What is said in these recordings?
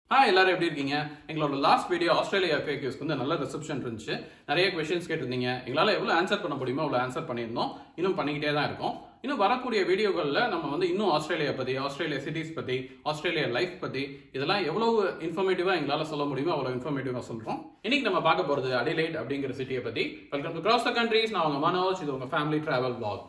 Hi எல்லாரும் எப்படி இருக்கீங்க எங்களோட லாஸ்ட் வீடியோ ஆஸ்திரேலியா ஃபேக்யூஸ்க்கு வந்து நல்ல ரிசப்ஷன் இருந்துச்சு நிறைய கொஷின்ஸ் கேட்டிருந்தீங்க எங்களால் எவ்வளோ ஆன்சர் பண்ண முடியுமோ அவ்வளோ ஆன்சர் பண்ணியிருந்தோம் இன்னும் பண்ணிக்கிட்டே தான் இருக்கோம் இன்னும் வரக்கூடிய வீடியோகளில் நம்ம வந்து இன்னும் ஆஸ்திரேலியா பற்றி ஆஸ்திரேலியா சிட்டிஸ் பற்றி ஆஸ்திரேலியா லைஃப் பற்றி இதெல்லாம் எவ்வளவு இன்ஃபர்மேட்டிவாக எங்களால் சொல்ல முடியுமோ அவ்வளோ இன்ஃபர்மேட்டிவாக சொல்கிறோம் இன்னைக்கு நம்ம பார்க்க போகிறது அடிலைட் அப்படிங்கிற சிட்டியை பற்றி welcome to cross the countries நான் உங்கள் மனோஜ் இது உங்கள் ஃபேமிலி ட்ராவல் vlog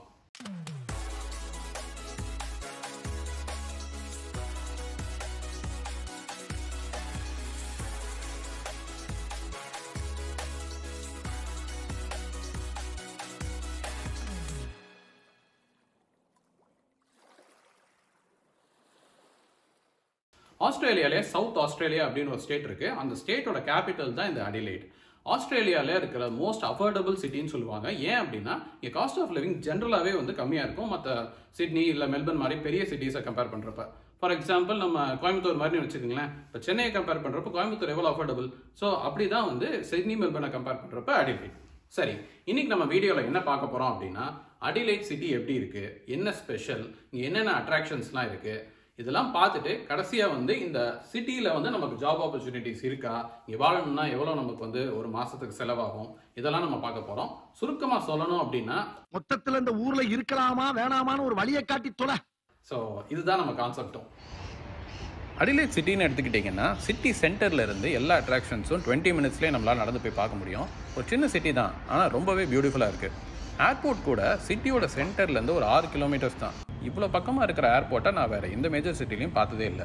ஆஸ்திரேலியாலே சவுத் ஆஸ்திரேலியா அப்படின்னு ஒரு ஸ்டேட் இருக்கு அந்த ஸ்டேட்டோட கேபிட்டல் தான் இந்த அடிலைட் ஆஸ்திரேலியால இருக்கிற மோஸ்ட் அஃபோர்டபுள் சிட்டின்னு சொல்லுவாங்க ஏன் அப்படின்னா இங்கே காஸ்ட் ஆஃப் லிவிங் ஜென்ரலாகவே வந்து கம்மியாக இருக்கும் மற்ற சிட்னி இல்லை மெல்பர்ன் மாதிரி பெரிய சிட்டிஸை கம்பேர் பண்ணுறப்ப ஃபார் எக்ஸாம்பிள் நம்ம கோயம்புத்தூர் மாதிரி வச்சுக்கோங்களேன் இப்போ சென்னையை கம்பேர் பண்ணுறப்ப கோயம்புத்தூர் எவ்வளோ அஃபோர்டபுள் ஸோ அப்படி தான் வந்து சிட்னி மெல்பர்னை கம்பேர் பண்ணுறப்ப அடிலைட் சரி இன்னைக்கு நம்ம வீடியோவில் என்ன பார்க்க போகிறோம் அப்படின்னா அடிலைட் சிட்டி எப்படி இருக்கு என்ன ஸ்பெஷல் இங்கே என்னென்ன அட்ராக்ஷன்ஸ்லாம் இருக்கு இதெல்லாம் பார்த்துட்டு கடைசியாக வந்து இந்த சிட்டியில் வந்து நமக்கு ஜாப் ஆப்பர்ச்சுனிட்டிஸ் இருக்கா இங்கே வாழணும்னா எவ்வளோ நமக்கு வந்து ஒரு மாதத்துக்கு செலவாகும் இதெல்லாம் நம்ம பார்க்க போகிறோம் சுருக்கமாக சொல்லணும் அப்படின்னா மொத்தத்துல இந்த ஊர்ல இருக்கலாமா வேணாமான்னு ஒரு வழியை காட்டி தொலை ஸோ இதுதான் நம்ம கான்செப்டும் அடிலைட் சிட்டின்னு எடுத்துக்கிட்டிங்கன்னா சிட்டி சென்டரில் இருந்து எல்லா அட்ராக்ஷன்ஸும் டுவெண்ட்டி மினிட்ஸ்லேயே நம்மளால் நடந்து போய் பார்க்க முடியும் ஒரு சின்ன சிட்டி தான் ஆனால் ரொம்பவே பியூட்டிஃபுல்லாக இருக்குது ஏர்போர்ட் கூட சிட்டியோட சென்டர்லேருந்து ஒரு ஆறு கிலோமீட்டர்ஸ் தான் இவ்வளோ பக்கமாக இருக்கிற ஏர்போர்ட்டை நான் வேறு எந்த மேஜர் சிட்டிலையும் பார்த்ததே இல்லை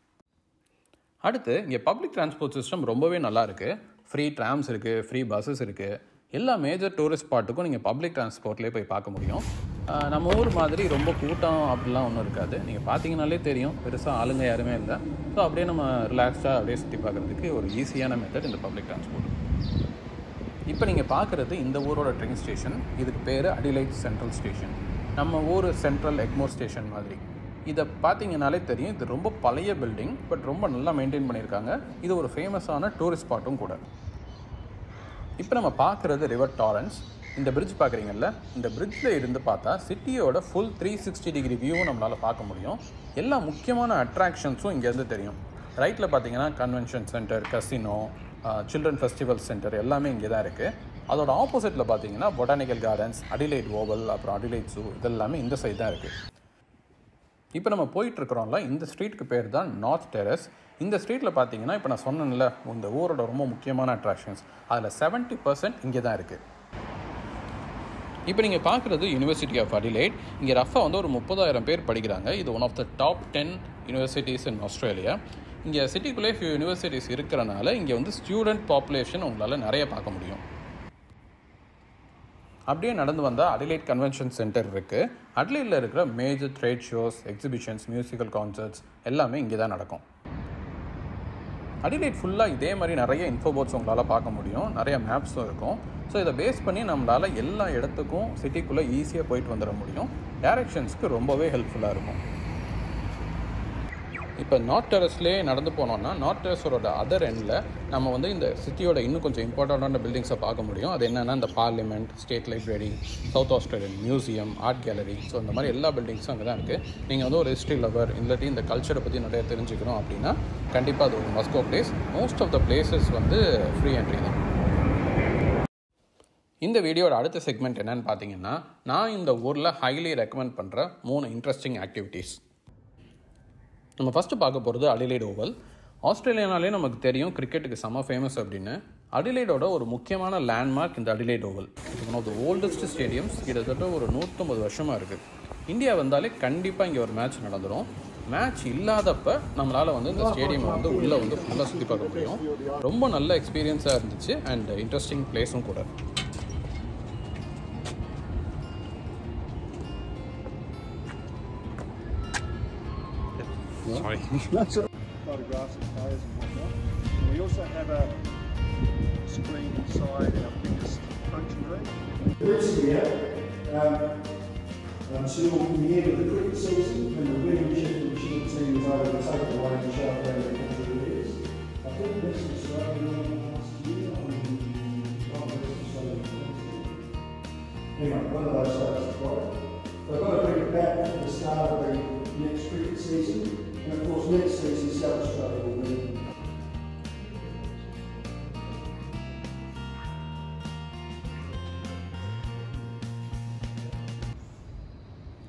அடுத்து இங்கே பப்ளிக் டிரான்ஸ்போர்ட் சிஸ்டம் ரொம்பவே நல்லா இருக்கு ஃப்ரீ ட்ராம்ஸ் இருக்குது ஃப்ரீ பஸ்ஸஸ் இருக்குது எல்லா மேஜர் டூரிஸ்ட் ஸ்பாட்டுக்கும் நீங்கள் பப்ளிக் டிரான்ஸ்போர்ட்லேயே போய் பார்க்க முடியும் ஆஹ் நம்ம ஊர் மாதிரி ரொம்ப கூட்டம் அப்படிலாம் ஒன்றும் இருக்காது நீங்கள் பார்த்தீங்கனாலே தெரியும் பெருசாக ஆளுங்க யாருமே இல்லை ஸோ அப்படியே நம்ம ரிலாக்ஸ்டாக அப்படியே சுற்றி பார்க்குறதுக்கு ஒரு ஈஸியான மெத்தட் இந்த பப்ளிக் டிரான்ஸ்போர்ட் இப்போ நீங்கள் பார்க்குறது இந்த ஊரோட ட்ரெயின் ஸ்டேஷன் இதுக்கு பேர் அடிலைட் சென்ட்ரல் ஸ்டேஷன் நம்ம ஊர் சென்ட்ரல் எக்மோர் ஸ்டேஷன் மாதிரி இதை பார்த்தீங்கனாலே தெரியும் இது ரொம்ப பழைய பில்டிங் பட் ரொம்ப நல்லா மெயின்டைன் பண்ணியிருக்காங்க இது ஒரு ஃபேமஸான டூரிஸ்ட் ஸ்பாட்டும் கூட இப்போ நம்ம பார்க்குறது ரிவர் டாரன்ஸ் இந்த பிரிட்ஜ் பார்க்குறீங்கல்ல இந்த பிரிட்ஜில் இருந்து பார்த்தா சிட்டியோட ஃபுல் த்ரீ சிக்ஸ்டி டிகிரி வியூவும் நம்மளால் பார்க்க முடியும் எல்லா முக்கியமான அட்ராக்ஷன்ஸும் இங்கேருந்து தெரியும் ரைட்டில் பார்த்தீங்கன்னா convention centre casino children festival centre எல்லாமே இங்கே தான் இருக்குது அதோட ஆப்போசிட்டில் பார்த்தீங்கன்னா பொட்டானிக்கல் கார்டன்ஸ் அடிலைட் ஓவல் அப்புறம் அடிலைட் ஜூ இதெல்லாமே இந்த சைடு தான் இருக்குது இப்போ நம்ம போயிட்டு இருக்கிறோம்ல இந்த ஸ்ட்ரீட்டுக்கு பேர் தான் நார்த் டெரஸ் இந்த ஸ்ட்ரீட்டில் பார்த்தீங்கன்னா இப்போ நான் சொன்னேன்ல இந்த ஊரோட ரொம்ப முக்கியமான அட்ராக்ஷன்ஸ் அதில் செவன்ட்டி பர்சன்ட் இங்கே தான் இருக்குது இப்போ நீங்கள் பார்க்குறது யூனிவர்சிட்டி ஆஃப் அடிலைட் இங்கே ரஃபாக வந்து ஒரு முப்பதாயிரம் பேர் படிக்கிறாங்க இது one of the top ten universities in Australia இங்கே சிட்டிக்குள்ளே ஃபியூ யூனிவர்சிட்டிஸ் இருக்கிறனால இங்கே வந்து ஸ்டூடெண்ட் பாப்புலேஷன் உங்களால் நிறைய பார்க்க முடியும் அப்படியே நடந்து வந்தால் அடிலைட் கன்வென்ஷன் சென்டர் இருக்குது அடிலைட்டில் இருக்கிற major trade shows exhibitions musical concerts எல்லாமே இங்கே தான் நடக்கும் அடிலைட் ஃபுல்லாக இதே மாதிரி நிறைய இன்ஃபோபோர்ட்ஸ் உங்களால் பார்க்க முடியும் நிறைய மேப்ஸும் இருக்கும் ஸோ இதை பேஸ் பண்ணி நம்மளால் எல்லா இடத்துக்கும் சிட்டிக்குள்ளே ஈஸியாக போயிட்டு வந்துட முடியும் டைரக்ஷன்ஸ்க்கு ரொம்பவே ஹெல்ப்ஃபுல்லாக இருக்கும் இப்போ நார்த் டெரஸ்லேயே நடந்து போனோம்னா நார்த் டெரஸோட அதர் எண்டில் நம்ம வந்து இந்த சிட்டியோட இன்னும் கொஞ்சம் இம்பார்ட்டண்ட்டான பில்டிங்ஸை பார்க்க முடியும் அது என்னென்னா இந்த parliament state library South Australian museum art gallery so இந்த மாதிரி எல்லா பில்டிங்ஸும் அங்கே தான் இருக்குது நீங்கள் வந்து ஒரு ஹிஸ்ட்ரி லவர் இல்லாட்டி இந்த கல்ச்சரை பற்றி நிறைய தெரிஞ்சுக்கணும் அப்படின்னா கண்டிப்பாக அது ஒரு must go place most of the places வந்து ஃப்ரீ என்ட்ரி தான் இந்த வீடியோட அடுத்த செக்மெண்ட் என்னன்னு பார்த்தீங்கன்னா நான் இந்த ஊரில் ஹைலி ரெக்கமெண்ட் பண்ணுற மூணு இன்ட்ரெஸ்டிங் ஆக்டிவிட்டீஸ் நம்ம ஃபஸ்ட்டு பார்க்க போகிறது அடிலைட் ஓவல் ஆஸ்திரேலியானாலே நமக்கு தெரியும் கிரிக்கெட்டுக்கு செம ஃபேமஸ் அப்படின்னு அடிலைடோட ஒரு முக்கியமான லேண்ட்மார்க் இந்த அடிலைட் ஓவல் இது one of the oldest stadiums கிட்டத்தட்ட ஒரு நூற்றம்பது வருஷமாக இருக்குது இந்தியா வந்தாலே கண்டிப்பாக இங்கே ஒரு மேட்ச் நடந்துடும் மேட்ச் இல்லாதப்ப நம்மளால் வந்து இந்த ஸ்டேடியம் வந்து உள்ளே வந்து ஃபுல்லாக சுற்றி பார்க்க முடியும் ரொம்ப நல்ல எக்ஸ்பீரியன்ஸாக இருந்துச்சு அண்ட் இன்ட்ரெஸ்டிங் பிளேஸும் கூட Sorry. photographs of players and whatnot. And we also have a screen inside our biggest function room. This year, um, until the end of the cricket season, when the winning Sheffield Shield team is over to take away and show around the country is. I think this was Australia last year on not Western Australia. Anyway, one of those states is right. They've got to bring it back at the start of the next cricket season, and of course next season South Australia will be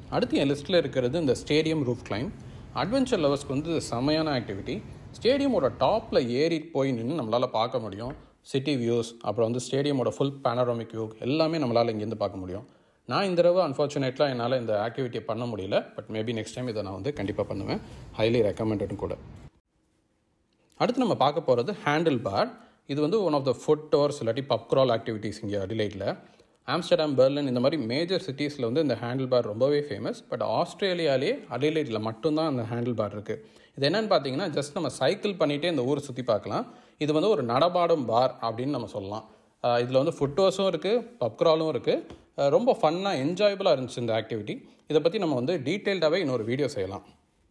அடுத்து என் லிஸ்ட்டில் இருக்கிறது இந்த stadium roof climb adventure லவர்ஸ்க்கு வந்து இது செமையான activity ஸ்டேடியமோட டாப்பில் ஏறி போய் நின்று நம்மளால் பார்க்க முடியும் சிட்டி வியூஸ் அப்புறம் வந்து ஸ்டேடியமோட ஃபுல் பேனராமிக் வியூ எல்லாமே நம்மளால் இங்கேருந்து பார்க்க முடியும் நான் இந்த தடவை அன்ஃபார்ச்சுனேட்லாம் என்னால் இந்த ஆக்டிவிட்டியை பண்ண முடியல பட் மேபி நெக்ஸ்ட் டைம் இதை நான் வந்து கண்டிப்பாக பண்ணுவேன் ஹைலி ரெக்கமெண்டடும் கூட அடுத்து நம்ம பார்க்க போகிறது ஹேண்டில் பார் இது வந்து one of the food tours இல்லாட்டி பப் க்ரால் ஆக்டிவிட்டீஸ் இங்கே அடிலைட்டில் ஆம்ஸ்டர்டாம் பெர்லின் இந்த மாதிரி மேஜர் சிட்டிஸில் வந்து இந்த ஹேண்டில் பார் ரொம்பவே ஃபேமஸ் பட் ஆஸ்திரேலியாலே அடிலைட்டில் மட்டும்தான் அந்த ஹேண்டில் பார் இருக்குது இது என்னென்னு பார்த்தீங்கன்னா ஜஸ்ட் நம்ம சைக்கிள் பண்ணிகிட்டே இந்த ஊரை சுற்றி பார்க்கலாம் இது வந்து ஒரு நடமாடும் பார் அப்படின்னு நம்ம சொல்லலாம் இதில் வந்து ஃபுட் டோர்ஸும் இருக்குது பப் க்ராலும் இருக்குது ரொம்ப ஃபன்னாக என்ஜாயபுளாக இருந்துச்சு இந்த ஆக்டிவிட்டி இதை பற்றி நம்ம வந்து டீட்டெயில்டாகவே இன்னொரு வீடியோ செய்யலாம்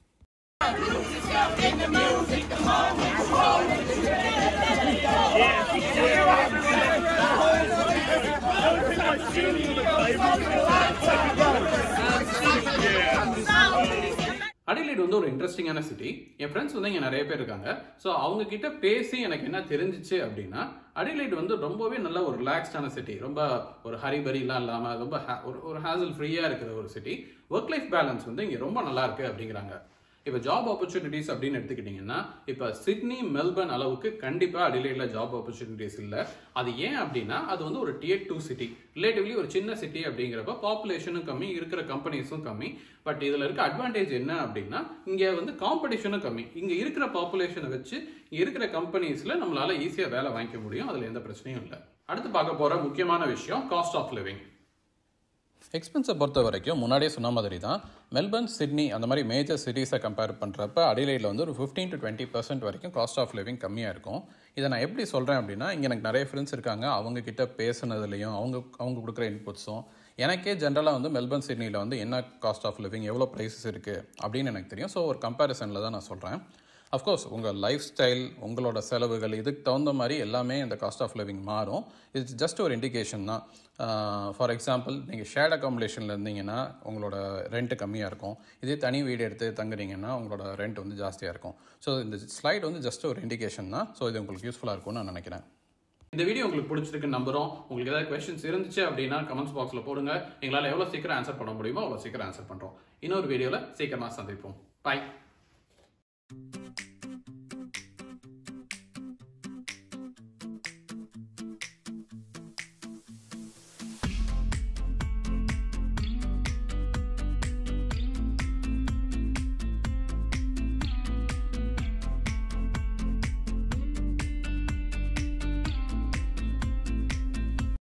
அடிலைட் வந்து ஒரு இன்ட்ரெஸ்டிங்கான சிட்டி என் ஃப்ரெண்ட்ஸ் வந்து இங்கே நிறைய பேர் இருக்காங்க ஸோ அவங்க கிட்ட பேசி எனக்கு என்ன தெரிஞ்சிச்சு அப்படின்னா அடிலைட் வந்து ரொம்பவே நல்ல ஒரு ரிலாக்ஸ்டான சிட்டி ரொம்ப ஒரு ஹரிபரிலாம் இல்லாமல் ரொம்ப ha- ஒரு ஒரு ஹேசல் ஃப்ரீயாக இருக்கிற ஒரு சிட்டி ஒர்க் லைஃப் பேலன்ஸ் வந்து இங்கே ரொம்ப நல்லா இருக்கு அப்படிங்கிறாங்க இப்போ ஜாப் ஆப்பர்ச்சுனிட்டிஸ் அப்படின்னு எடுத்துக்கிட்டிங்கன்னா இப்போ சிட்னி மெல்பர்ன் அளவுக்கு கண்டிப்பாக அடிலைடில் ஜாப் ஆப்பர்ச்சுனிட்டிஸ் இல்லை அது ஏன் அப்படின்னா அது வந்து ஒரு டியர் டூ சிட்டி ரிலேட்டிவ்லி ஒரு சின்ன சிட்டி அப்படிங்கிறப்ப பாப்புலேஷனும் கம்மி இருக்கிற கம்பெனிஸும் கம்மி பட் இதில் இருக்க அட்வான்டேஜ் என்ன அப்படின்னா இங்கே வந்து காம்படிஷனும் கம்மி இங்கே இருக்கிற பாப்புலேஷனை வச்சு இங்கே இருக்கிற கம்பெனிஸில் நம்மளால ஈஸியாக வேலை வாங்கிக்க முடியும் அதில் எந்த பிரச்சனையும் இல்லை அடுத்து பார்க்க போகிற முக்கியமான விஷயம் காஸ்ட் ஆஃப் லிவிங் எக்ஸ்பென்ஸை பொறுத்த வரைக்கும் முன்னாடியே சொன்ன மாதிரி தான் மெல்பர்ன் சிட்னி அந்த மாதிரி மேஜர் சிட்டிஸை கம்பேர் பண்ணுறப்ப அடிலைடில் வந்து ஒரு ஃபிஃப்டீன் டு டுவெண்ட்டி பர்சன்ட் வரைக்கும் காஸ்ட் ஆஃப் லிவிங் கம்மியாக இருக்கும் இதை நான் எப்படி சொல்கிறேன் அப்படின்னா இங்கே எனக்கு நிறைய ஃப்ரெண்ட்ஸ் இருக்காங்க அவங்க கிட்ட பேசுனதுலையும் அவங்க அவங்க கொடுக்குற இன்புட்ஸும் எனக்கே ஜென்ரலாக வந்து மெல்பர்ன் சிட்னியில் வந்து என்ன காஸ்ட் ஆஃப் லிவிங் எவ்வளோ ப்ரைஸஸ் இருக்குது அப்படின்னு எனக்கு தெரியும் ஸோ ஒரு கம்பேரிசனில் தான் நான் சொல்கிறேன் அஃப்கோர்ஸ் உங்கள் லைஃப் ஸ்டைல் உங்களோட செலவுகள் இதுக்கு தகுந்த மாதிரி எல்லாமே இந்த காஸ்ட் ஆஃப் லிவிங் மாறும் இது ஜஸ்ட் ஒரு இண்டிகேஷன் தான் ஃபார் எக்ஸாம்பிள் நீங்கள் ஷேர்ட் அக்காமடேஷனில் இருந்தீங்கன்னா உங்களோட ரெண்ட்டு கம்மியாக இருக்கும் இதே தனி வீடு எடுத்து தங்குறீங்கன்னா உங்களோட ரெண்ட் வந்து ஜாஸ்தியாக இருக்கும் ஸோ இந்த ஸ்லைட் வந்து ஜஸ்ட் ஒரு இண்டிகேஷன் தான் ஸோ இது உங்களுக்கு யூஸ்ஃபுல்லாக இருக்கும்னு நான் நினைக்கிறேன் இந்த வீடியோ உங்களுக்கு பிடிச்சிருக்குன்னு நம்புறோம் உங்களுக்கு ஏதாவது கொஸ்டின்ஸ் இருந்துச்சு அப்படின்னா கமெண்ட்ஸ் பாக்ஸில் போடுங்க எங்களால் எவ்வளோ சீக்கிரம் ஆன்சர் பண்ண முடியுமோ அவ்வளோ சீக்கிரம் ஆன்சர் பண்ணுறோம் இன்னொரு வீடியோவில் சீக்கிரமாக சந்திப்போம் பாய்